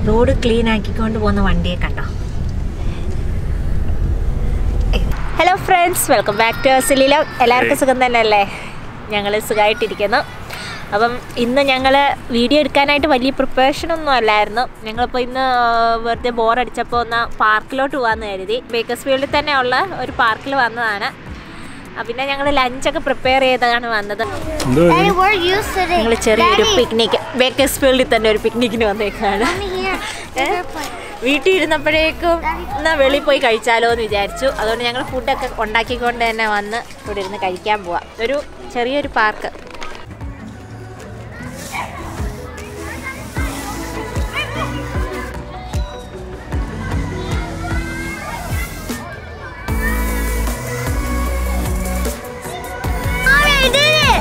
Road clean ആക്കിക്കൊണ്ട് പോകുന്ന വണ്ടിയെ കണ്ടോ hello friends welcome back to അസലിലോ എല്ലാവർക്കും സുഖം തന്നെയല്ലേ ഞങ്ങൾ സുഖമായിട്ടിരിക്കുന്നു അപ്പം ഇന്ന് ഞങ്ങൾ വീഡിയോ എടുക്കാനായിട്ട് വലിയ പ്രിപ്പറേഷൻ ഒന്നും അല്ലായിരുന്നു ഞങ്ങളിപ്പോൾ ഇന്ന് വെറുതെ ബോറടിച്ചപ്പോൾ ഒന്ന് പാർക്കിലോട്ട് പോകാമെന്ന് കരുതി ബേക്കേഴ്സ് ഫീൽഡിൽ തന്നെ ഉള്ള ഒരു പാർക്കിൽ വന്നതാണ് ആ, പിന്നെ ഞങ്ങൾ ലഞ്ചൊക്കെ പ്രിപ്പയർ ചെയ്താണ് വന്നത് എന്തോ ഇത്? Daddy, where are you sitting? ഞങ്ങൾ ചെറിയൊരു Daddy, പിക്നിക് ബേക്കേഴ്സ് ഫീൽഡിൽ തന്നെ ഒരു പിക്നിക്കിന് വന്നേക്കാണ് come here. ഏ? വീട്ടിൽ ഇരുന്നപ്പോഴേക്കും എന്നാ വെളിയിൽ പോയി കഴിച്ചാലോ എന്ന് വിചാരിച്ചു അതുകൊണ്ട് ഞങ്ങൾ ഫുഡൊക്കെ ഉണ്ടാക്കിക്കൊണ്ട് തന്നെ വന്ന് ഇവിടെ ഇരുന്ന് കഴിക്കാൻ പോവാം ഒരു ചെറിയൊരു park Mommy, I did it!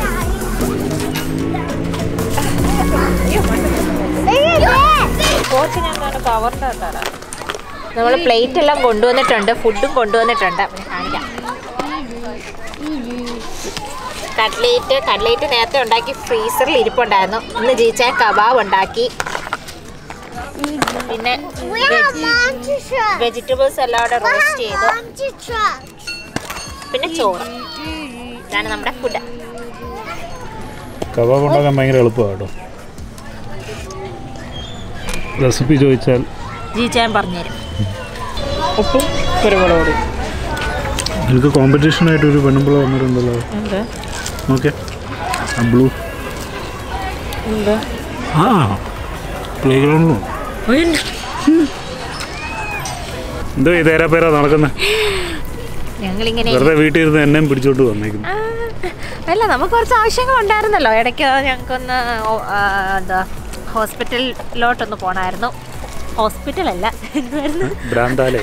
Look at that! Coach ഞങ്ങളുടെ കവറിൻ്റെ അകത്താണ് നമ്മൾ പ്ലേറ്റ് എല്ലാം കൊണ്ടുവന്നിട്ടുണ്ട് ഫുഡും കൊണ്ടുവന്നിട്ടുണ്ട് അപ്പം ഞാൻ കാണിക്കാം കട്ട്ലേറ്റ് കട്ട്ലേറ്റ് നേരത്തെ ഉണ്ടാക്കി ഫ്രീസറിൽ ഇരിപ്പുണ്ടായിരുന്നു ഇന്ന് ജീച്ച കബാബ് ഉണ്ടാക്കി പിന്നെ We have monster trucks. Vegetables എല്ലാം അവിടെ We റോസ്റ്റ് have ചെയ്തു monster trucks. പിന്നെ ചോറ് ഇതാണ് നമ്മുടെ ഫുഡ് കബാബ് ഉണ്ടാക്കാൻ ഭയങ്കര എളുപ്പമാണ് കേട്ടോ റെസിപ്പി ചോദിച്ചാൽ ജീച്ചാൻ പറഞ്ഞുതരും ഉപ്പും കുരുമുളക് പൊടി എനിക്ക് കോമ്പറ്റീഷനായിട്ട് ഒരു പെണ്ണുമ്പിള വന്നിട്ടുണ്ടല്ലോ ഓക്കെ ബ്ലൂ ആ പ്ലേ ഗ്രൗണ്ടിലും എന്തോ ഇതേരാ പേരാ നടക്കുന്നത് ഞങ്ങളിങ്ങനെ വെറുതെ വീട്ടിൽ ഇരുന്ന് എന്നെയും പിടിച്ചോണ്ട് വന്നേക്കുന്നു ആ, അല്ല നമുക്ക് കുറച്ച് ആവശ്യങ്ങൾ ഉണ്ടായിരുന്നല്ലോ ഇടയ്ക്ക് ഞങ്ങൾക്കൊന്ന് ഓ- ആ, എന്താ ഹോസ്പിറ്റലിലോട്ടൊന്ന് പോണായിരുന്നു ഹോസ്പിറ്റലല്ല എന്തായിരുന്നു ഭ്രാന്താലേ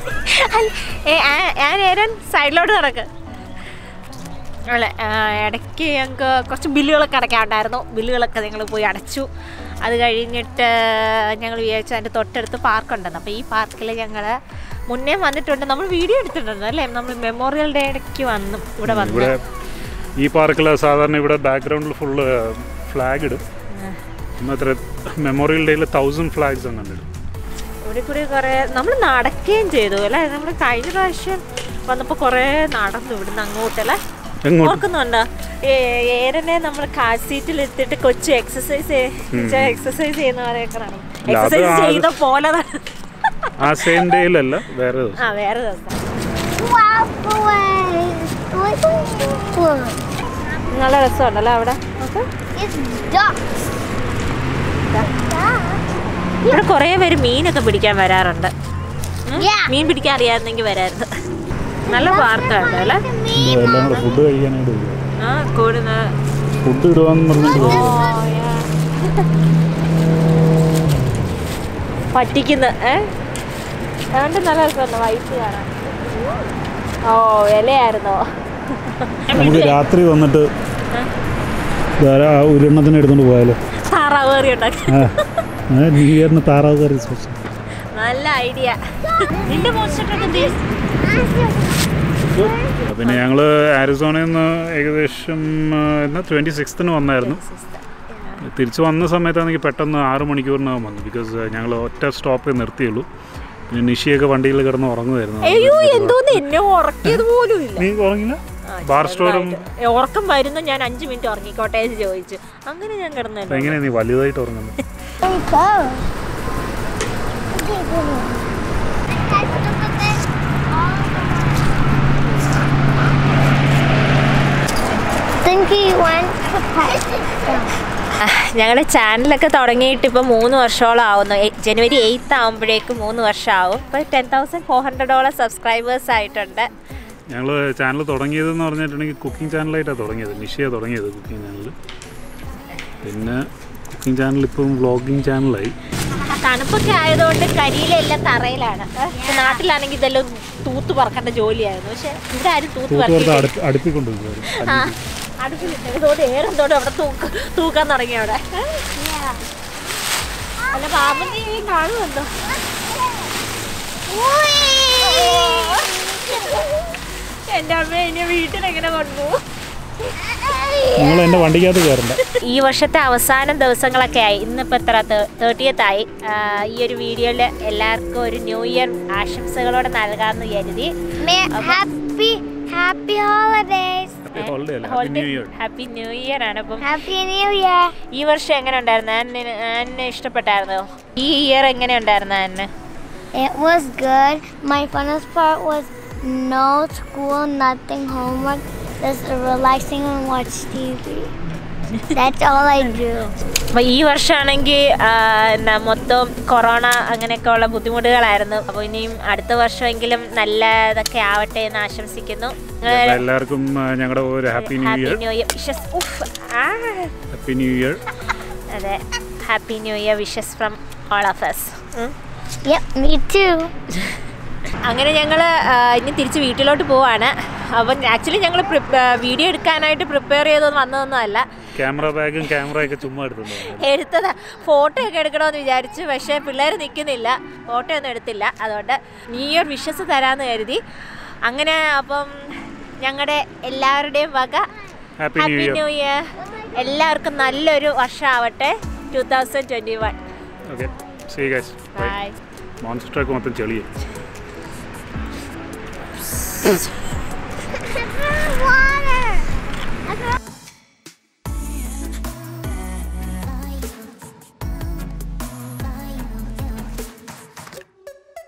ഞാൻ നേരം സൈഡിലോട്ട് നടക്ക് അല്ല ആ, ഇടയ്ക്ക് ഞങ്ങൾക്ക് കുറച്ച് ബില്ലുകളൊക്കെ അടയ്ക്കാനുണ്ടായിരുന്നു ബില്ലുകളൊക്കെ ഞങ്ങൾ പോയി അടച്ചു അത് കഴിഞ്ഞിട്ട് ഞങ്ങൾ വിചാരിച്ചു അതിൻ്റെ തൊട്ടടുത്ത് പാർക്കുണ്ടെന്ന് അപ്പോൾ ഈ പാർക്കിൽ ഞങ്ങൾ മുന്നേ വന്നിട്ടുണ്ട് നമ്മൾ വീഡിയോ എടുത്തിട്ടുണ്ട് അല്ലേ നമ്മൾ മെമ്മോറിയൽ ഡേ ഇടയ്ക്ക് വന്നു ഇവിടെ വന്നു ഇവിടെ ഈ പാർക്കിൽ സാധാരണ ഇവിടെ ബാക്ക്ഗ്രൗണ്ടിൽ ഫുള്ള് ഫ്ലാഗ് ഇടും അത്ര മെമ്മോറിയൽ ഡേയിൽ തൗസൻഡ് ഫ്ലാഗ്സ് അങ്ങനെ ഇടും ഇവിടെ കൂടി കുറേ നമ്മൾ നടക്കുകയും ചെയ്തു അല്ലേ നമ്മൾ കഴിഞ്ഞ പ്രാവശ്യം വന്നപ്പോൾ കുറേ നടന്നു ഇവിടുന്ന് അങ്ങോട്ടല്ലേ എങ്ങോട്ട് ഓർക്കുന്നുണ്ടോ ഏ- ഏരനെ നമ്മൾ കാർ സീറ്റിൽ എടുത്തിട്ട് കൊച്ചു എക്സസൈസ് എക്സസൈസ് ചെയ്യുന്ന പോലെയൊക്കെ നടന്നു ഇല്ല, അത് എക്സസൈസ് ആ- ചെയ്ത പോലെ നടന്നു. ആ സെയിം ഡേയിലല്ല വേറെ ദിവസം ആ വേറെ ദിവസം Walk away. Look. നല്ല രസമുണ്ടല്ലോ അവിടെ നോക്ക്. It's ducks. ഇവിടെ കുറേ പേര് മീനൊക്കെ പിടിക്കാൻ വരാറുണ്ട് ഉം? Yeah. മീൻ പിടിക്കാൻ അറിയാമെന്നെങ്കിൽ വരായിരുന്നു നല്ല പാർക്കാണ് അല്ലേ എല്ലാം കൂടെ ഫുഡ് കഴിക്കാനായിട്ട് വരും ആ കൂടുന്ന ഫുഡ് ഇടുവാന്ന് പറഞ്ഞിട്ട് വരും പറ്റിക്കുന്ന ഏ അതുകൊണ്ട് നല്ല രസമുണ്ട് വൈറ്റ് കാണാൻ ഓ ഇലയായിരുന്നോ നമുക്ക് രാത്രി വന്നിട്ട് ധാരാ ഒരെണ്ണത്തിന് എടുത്തോണ്ട് പോയാലോ താറാവ് കറി ഉണ്ടാക്കി ആ ആ, ന്യൂ ഇയറിന് താറാവ് കറി സ്പെഷ്യൽ നല്ല ഐഡിയ നിന്റെ മോശട്ടൊക്കെ പിന്നെ ഞങ്ങൾ ആരിസോണയിൽ നിന്ന് ഏകദേശം ആ, എന്നാ ട്വൻറ്റി സിക്സ്ത്തിന് വന്നായിരുന്നു തിരിച്ച് വന്ന സമയത്താണെങ്കിൽ പെട്ടെന്ന് ആറ് മണിക്കൂറിനകം വന്നു ബിക്കോസ് ഞങ്ങൾ ഒറ്റ സ്റ്റോപ്പേ നിർത്തിയുള്ളൂ പിന്നെ നിഷിയൊക്കെ വണ്ടിയിൽ കിടന്ന് ഉറങ്ങുമായിരുന്നു അയ്യോ എന്തോന്ന് എന്നെ ഉറക്കിയത് പോലും ഇല്ല നീ ഉറങ്ങില്ല ബാർ സ്റ്റോറും ഏ, ഉറക്കം വരുന്നു ഞാൻ അഞ്ച് മിനിറ്റ് ഉറങ്ങിക്കോട്ടെ എന്ന് ചോദിച്ചു അങ്ങനെ ഞാൻ കിടന്നു എങ്ങനെയാ നീ വലുതായിട്ട് ഉറങ്ങുന്നത് Think he went to pet ഞങ്ങളുടെ ചാനലൊക്കെ തുടങ്ങിയിട്ട് ഇപ്പോൾ മൂന്ന് വർഷത്തോളം ആവുന്നു എ- ജനുവരി എയ്ത്ത് ആകുമ്പോഴേക്കും മൂന്ന് വർഷമാവും ഇപ്പോൾ ടെൻ തൗസൻഡ് ഫോർ ഹൺഡ്രഡോളം സബ്സ്ക്രൈബേഴ്സ് ആയിട്ടുണ്ട് ഞങ്ങൾ ചാനൽ തുടങ്ങിയതെന്ന് പറഞ്ഞിട്ടുണ്ടെങ്കിൽ കുക്കിംഗ് ചാനലായിട്ടാണ് തുടങ്ങിയത് നിഷയാണ് തുടങ്ങിയത് കുക്കിംഗ് ചാനൽ പിന്നെ കുക്കിംഗ് ചാനൽ ഇപ്പം വ്ളോഗിങ് ചാനലായി തണുപ്പൊക്കെ ആയതുകൊണ്ട് കരിയിലെല്ലാം തറയിലാണ് ഇപ്പൊ നാട്ടിലാണെങ്കിൽ ഇതെല്ലാം തൂത്ത് പറക്കേണ്ട ജോലിയായിരുന്നു പക്ഷെ ഇവിടെ ആരും തൂത്ത് തൂത്ത് പുറത്ത് പറക്കില്ല അടുപ്പി അടുപ്പിക്കൊണ്ടിരിക്കും ആ അടുപ്പിലിട്ട് ഇതുകൊണ്ട് ഏറെന്തോടെ അവിടെ തൂക്ക് തൂക്കാൻ തുടങ്ങി അവിടെ അല്ല പാമ്പന്റെ ഈ കാണുമല്ലോ എന്റെ അമ്മ ഇനി വീട്ടിലെങ്ങനെ കൊണ്ടുപോകും നിങ്ങൾ എൻ്റെ വണ്ടിക്കകത്ത് കയറണ്ട ഈ വർഷത്തെ അവസാന ദിവസങ്ങളൊക്കെ ആയി ഇന്നിപ്പോൾ എത്ര തേർട്ടിയത്ത് ആയി ആ, ഈ ഒരു വീഡിയോയിൽ എല്ലാവർക്കും ഒരു ന്യൂ ഇയർ ആശംസകളോടെ നൽകാമെന്ന് കരുതി Man, happy, happy holidays. Happy holiday അല്ല happy new year happy new year ആണ് അപ്പം Happy New Year. ഈ വർഷം എങ്ങനെ ഉണ്ടായിരുന്നു ആനിന് ആനിന് ഇഷ്ടപ്പെട്ടായിരുന്നോ ഈ ഇയർ എങ്ങനെ ഉണ്ടായിരുന്നു ആനിന് It was good. My funnest part was no school, nothing homework, just relaxing and watch TV. That's all I do. അപ്പോൾ ഈ വർഷമാണെങ്കിൽ എന്നാ മൊത്തം കൊറോണ അങ്ങനെയൊക്കെ ഉള്ള ബുദ്ധിമുട്ടുകളായിരുന്നു അപ്പോൾ ഇനിയും അടുത്ത വർഷമെങ്കിലും നല്ല ഇതൊക്കെ ആവട്ടെ എന്ന് ആശംസിക്കുന്നു അപ്പോൾ എല്ലാവർക്കും ആ, ഞങ്ങളുടെ ഒരു happy new happy year new year wishes ഉഫ് ആ ഹാപ്പി ന്യൂ ഇയർ അതെ happy new year wishes from all of us Yep, me too. അങ്ങനെ ഞങ്ങൾ ഇനി തിരിച്ച് വീട്ടിലോട്ട് പോവാണ് അപ്പം ആക്ച്വലി ഞങ്ങൾ വീഡിയോ എടുക്കാനായിട്ട് പ്രിപ്പയർ ചെയ്തൊന്നും വന്നതൊന്നും അല്ല ക്യാമറ ബാഗും ക്യാമറയൊക്കെ ചുമ്മാ എടുത്തിട്ടുണ്ടാവും എടുത്തതാ ഫോട്ടോ ഒക്കെ എടുക്കണമെന്ന് വിചാരിച്ചു പക്ഷേ പിള്ളേർ നിൽക്കുന്നില്ല ഫോട്ടോ ഒന്നും എടുത്തില്ല അതുകൊണ്ട് ന്യൂ ഇയർ വിഷസ് തരാമെന്ന് കരുതി അങ്ങനെ അപ്പം ഞങ്ങളുടെ എല്ലാവരുടെയും വക happy new happy year new year എല്ലാവർക്കും നല്ലൊരു വർഷമാവട്ടെ two thousand twenty one okay see guys bye bye മോൺസ്റ്ററൊക്കെ മൊത്തം ചെളിയായി